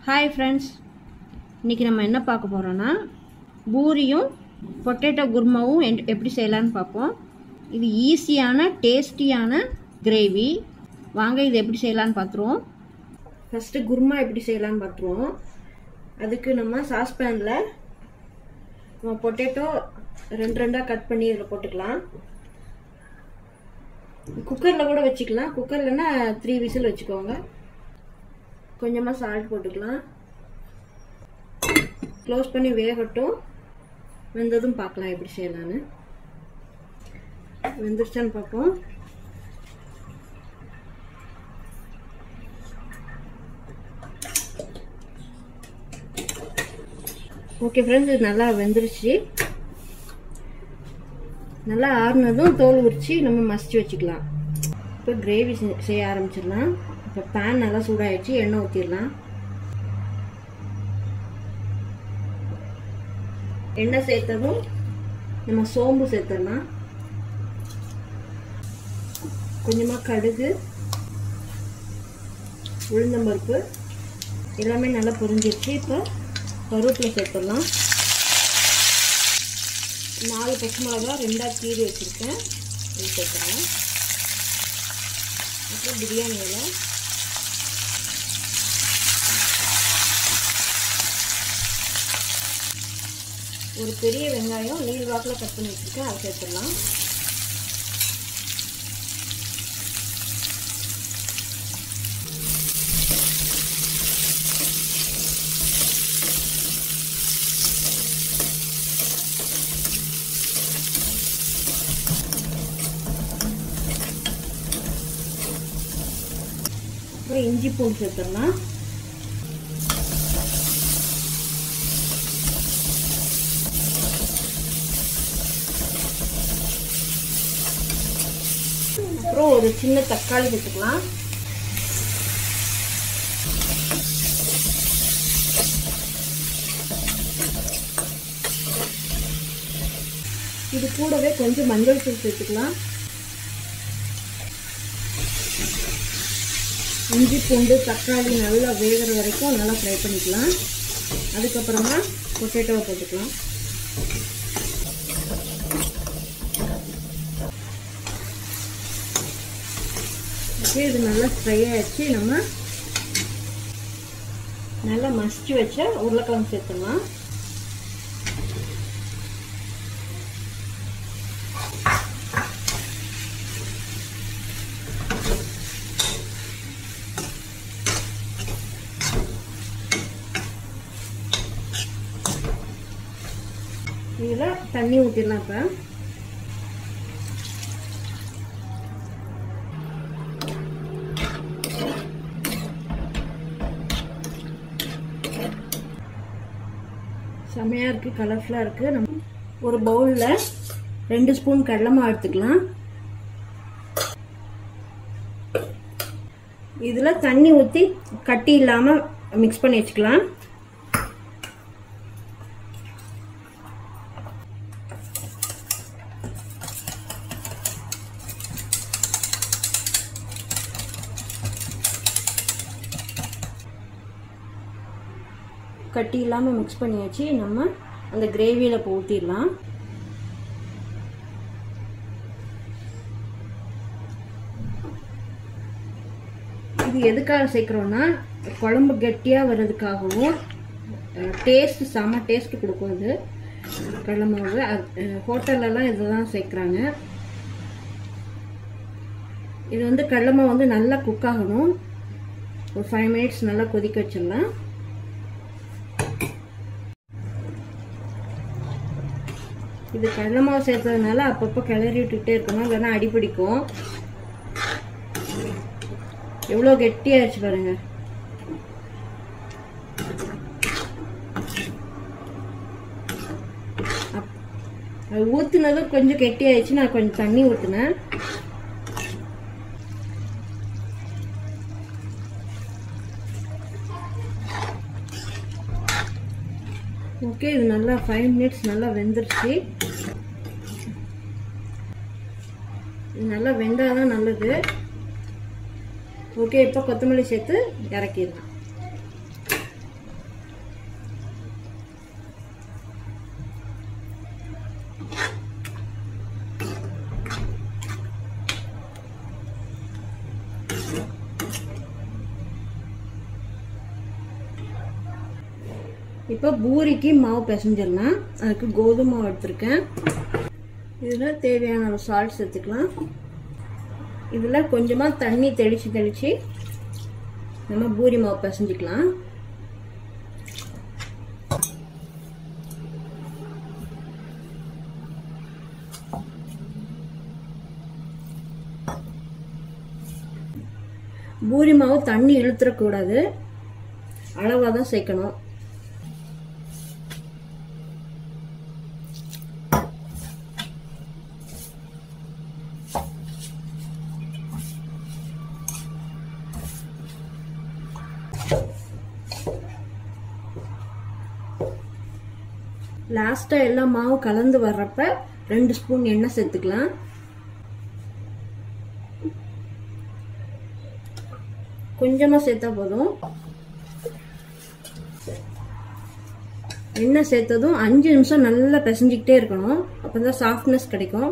hi friends இன்றைக்கி நம்ம என்ன பார்க்க போகிறோன்னா பூரியும் பொட்டேட்டோ குருமாவும் என்- எப்படி செய்யலான்னு பார்ப்போம் இது ஈஸியான டேஸ்டியான கிரேவி வாங்க இது எப்படி செய்யலான்னு பார்த்துருவோம் ஃபஸ்ட்டு குருமா எப்படி செய்யலான்னு பார்த்துருவோம் அதுக்கு நம்ம சாஸ்பேனில் நம்ம பொட்டேட்டோ ரெண்டு ரெண்டாக கட் பண்ணி இதில் போட்டுக்கலாம் குக்கரில் கூட வச்சுக்கலாம் குக்கர்லன்னா த்ரீ விசில் வச்சுக்கோங்க கொஞ்சமாக சால்ட் போட்டுக்கலாம் க்ளோஸ் பண்ணி வேகட்டும் வெந்ததும் பார்க்கலாம் எப்படி செய்யலான்னு வெந்துருச்சான்னு பார்ப்போம் ஓகே ஃப்ரெண்ட்ஸ் இது நல்லா வெந்துருச்சு நல்லா ஆறுனதும் தோல் உரிச்சு நம்ம மசிச்சு வச்சுக்கலாம் இப்போ கிரேவி செய்ய ஆரம்பிச்சிடலாம் இப்போ பேன் நல்லா சூடாயிடுச்சு எண்ணெய் ஊற்றிடலாம் எண்ணெய் சேர்த்ததும் நம்ம சோம்பு சேர்த்துடலாம் கொஞ்சமாக கடுகு உளுந்தம்பருப்பு எல்லாமே நல்லா பொரிஞ்சிருச்சு இப்போ கருவேப்பிலை சேர்த்துடலாம் நாலு பச்சை மிளகா ரெண்டாக கீரி வச்சுருக்கேன் இது சேர்த்துறேன் அப்புறம் பிரியாணி இலை ஒரு பெரிய வெங்காயம் நீள் வாக்கில் கட் பண்ணி வச்சுருக்கேன் அதை சேர்த்துடலாம் அப்புறம் இஞ்சி பூண்டு சேர்த்துடலாம் அப்புறம் ஒரு சின்ன தக்காளி சேர்த்துக்கலாம் இது கூடவே கொஞ்சம் மஞ்சள் தூள் சேர்த்துக்கலாம் இஞ்சி பூண்டு தக்காளி நல்லா வேகிற வரைக்கும் நல்லா ஃப்ரை பண்ணிக்கலாம் அதுக்கப்புறமா பொட்டேட்டோவை போட்டுக்கலாம் ஓகே இது நல்லா ஃப்ரை ஆயிடுச்சு நம்ம நல்லா மசிச்சு வச்ச உருளைக்கிழங்கு சேர்த்துடலாம் இதில் தண்ணி ஊற்றிடலாம் இப்போ செமையாக இருக்குது கலர்ஃபுல்லாக இருக்குது நம்ம ஒரு பவுலில் ரெண்டு ஸ்பூன் கடலை மாவு எடுத்துக்கலாம் இதில் தண்ணி ஊற்றி கட்டி இல்லாமல் மிக்ஸ் பண்ணி வச்சுக்கலாம் கட்டி இல்லாமல் மிக்ஸ் பண்ணியாச்சு நம்ம அந்த கிரேவியில் இப்போ ஊற்றிடலாம் இது எதுக்காக சேர்க்குறோன்னா குழம்பு கெட்டியாக வர்றதுக்காகவும் டேஸ்ட் செம்ம டேஸ்ட் கொடுக்கும் இது கடலை மாவு ஹோட்டல்லலாம் இதுதான் சேர்க்குறாங்க இது வந்து கடலை மாவு வந்து நல்லா குக் ஆகணும் ஒரு ஃபைவ் மினிட்ஸ் நல்லா கொதிக்க வச்சிடலாம் இது கடலை மாவு சேர்த்ததுனால அப்பப்போ கிளறி விட்டுக்கிட்டே இருக்கணும் இல்லைன்னா அடிப்பிடிக்கும் எவ்வளோ கெட்டியாயிருச்சு பாருங்க அப்- அது ஊத்துனதும் கொஞ்சம் கெட்டியாயிடுச்சு நான் கொஞ்சம் தண்ணி ஊற்றுனேன் ஓகே இது நல்லா ஃபைவ் மினிட்ஸ் நல்லா வெந்துருச்சு இது நல்லா வெந்தாதான் நல்லது ஓகே இப்போ கொத்தமல்லி சேர்த்து இறக்கிடலாம் இப்போ பூரிக்கு மாவு பிசைஞ்சிடலாம் அதுக்கு கோதுமை மாவு எடுத்திருக்கேன் இதில் தேவையான ஒரு சால்ட் சேர்த்துக்கலாம் இதில் கொஞ்சமாக தண்ணி தெளித்து தெளித்து நம்ம பூரி மாவு பிசைஞ்சிக்கலாம் பூரி மாவு தண்ணி இழுத்துறக்கூடாது அளவாக தான் சேர்க்கணும் லாஸ்ட்டாக எல்லா மாவு கலந்து வர்றப்ப ரெண்டு ஸ்பூன் எண்ணெய் சேர்த்துக்கலாம் கொஞ்சமாக சேர்த்தா போதும் எண்ணெய் சேர்த்ததும் அஞ்சு நிமிஷம் நல்லா பிசைஞ்சிக்கிட்டே இருக்கணும் அப்போ தான் சாஃப்ட்னஸ் கிடைக்கும்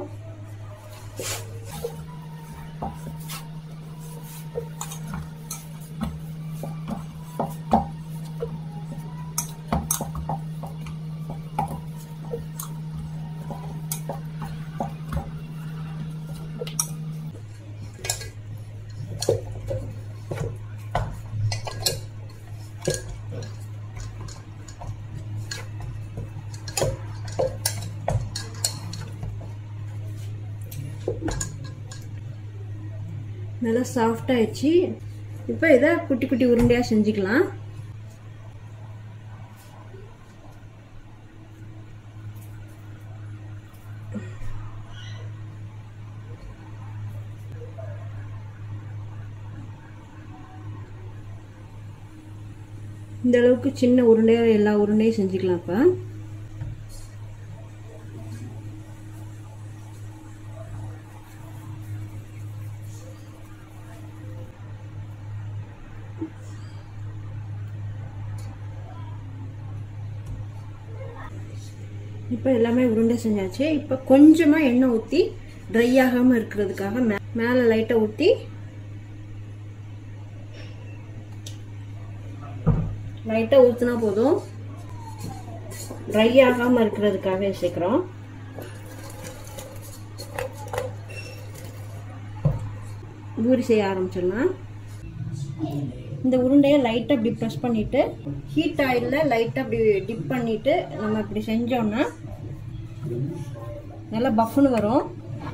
நல்லா சாஃப்ட் ஆயிடுச்சு இப்போ இதை குட்டி குட்டி உருண்டையாக செஞ்சுக்கலாம் இந்த அளவுக்கு சின்ன உருண்டையாக எல்லா உருண்டையும் செஞ்சுக்கலாம் இப்போ இப்போ எல்லாமே உருண்டை செஞ்சாச்சு இப்போ கொஞ்சமாக எண்ணெய் ஊற்றி ட்ரை ஆகாமல் இருக்கிறதுக்காக மே மேலே லைட்டாக ஊற்றி லைட்டாக ஊற்றினா போதும் ட்ரை ஆகாமல் இருக்கிறதுக்காக சேர்க்குறோம் பூரி செய்ய ஆரம்பிச்சிடலாம் இந்த உருண்டையை லைட்டாக இப்படி ப்ரெஸ் பண்ணிவிட்டு ஹீட் ஆயிலில் லைட்டாக அப்படி டிப் பண்ணிவிட்டு நம்ம இப்படி செஞ்சோம்னா நல்லா பஃப்னு வரும்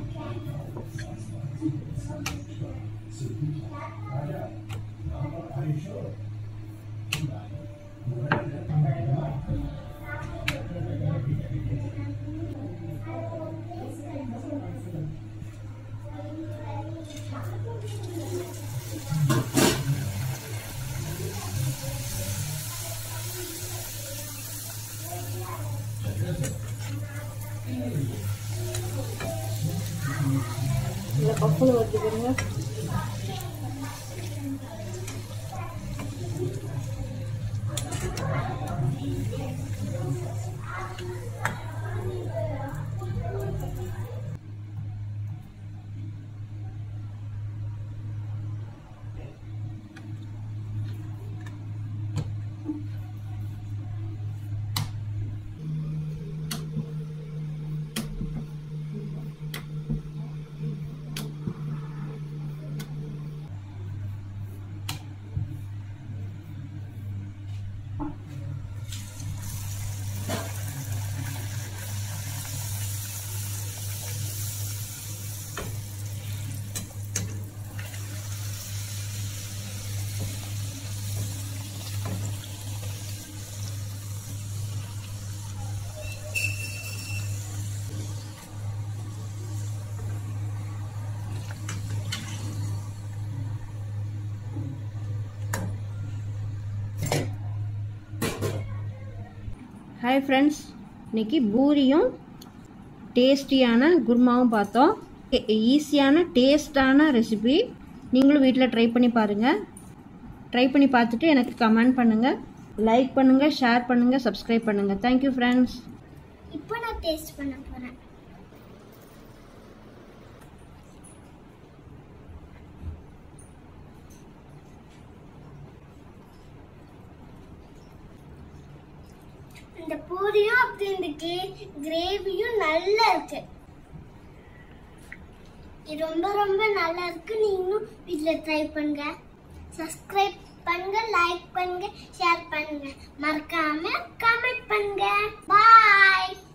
நல்லா பஃப்னு வருது பாருங்க ஹாய் ஃப்ரெண்ட்ஸ் இன்னைக்கு பூரியும் டேஸ்டியான குருமாவும் பார்த்தோம் ஈஸியான டேஸ்டான ரெசிபி நீங்களும் வீட்டில் ட்ரை பண்ணி பாருங்கள் ட்ரை பண்ணி பார்த்துட்டு எனக்கு கமெண்ட் பண்ணுங்கள் லைக் பண்ணுங்கள் ஷேர் பண்ணுங்கள் சப்ஸ்கிரைப் பண்ணுங்கள் தேங்க்யூ ஃப்ரெண்ட்ஸ் இப்போ நான் டேஸ்ட் பண்ண போறேன் பூரியும் அப்படி இருக்கு கிரேவியும் நல்லா இருக்கு இது ரொம்ப ரொம்ப நல்லா இருக்கு நீங்களும் வீட்டில் ட்ரை பண்ணுங்க சப்ஸ்கிரைப் பண்ணுங்க லைக் பண்ணுங்க ஷேர் பண்ணுங்க மறக்காம கமெண்ட் பண்ணுங்க பாய்